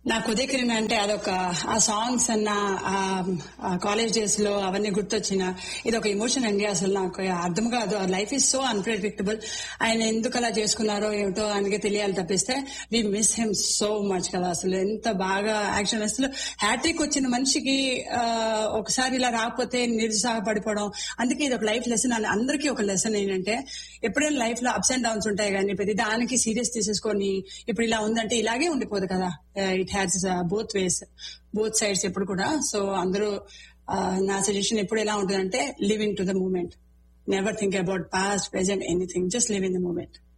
నాకు ఉదయకిరణ అంటే అదొక ఆ సాంగ్స్ అన్న ఆ కాలేజ్ డేస్ లో అవన్నీ గుర్తొచ్చిన ఇది ఒక ఎమోషన్ అండి అసలు నాకు అర్థం కాదు లైఫ్ ఇస్ సో అన్ప్రెడిక్టబుల్ ఆయన ఎందుకు అలా చేసుకున్నారో ఏమిటో ఆయనకి తెలియాలి తప్పిస్తే we miss him so much కదా అసలు ఎంత బాగా యాక్షన్ అసలు హ్యాట్రిక్ వచ్చిన మనిషికి ఆ, ఒకసారి ఇలా రాకపోతే నిరుత్సాహపడిపోవడం అందుకే ఇది ఒక లైఫ్ లెసన్ అని అందరికీ ఒక లెసన్ ఏంటంటే ఎప్పుడైనా లైఫ్ లో అప్స్ అండ్ డౌన్స్ ఉంటాయి కానీ ప్రతి దానికి సీరియస్ తీసేసుకొని ఇప్పుడు ఇలా ఉందంటే ఇలాగే ఉండిపోదు కదా it has both ways both sides ఎప్పుడు కూడా సో అందరూ ఆ, నా సజెషన్ ఎప్పుడు ఎలా ఉంటుందంటే live in to the moment never think about past present anything just live in the moment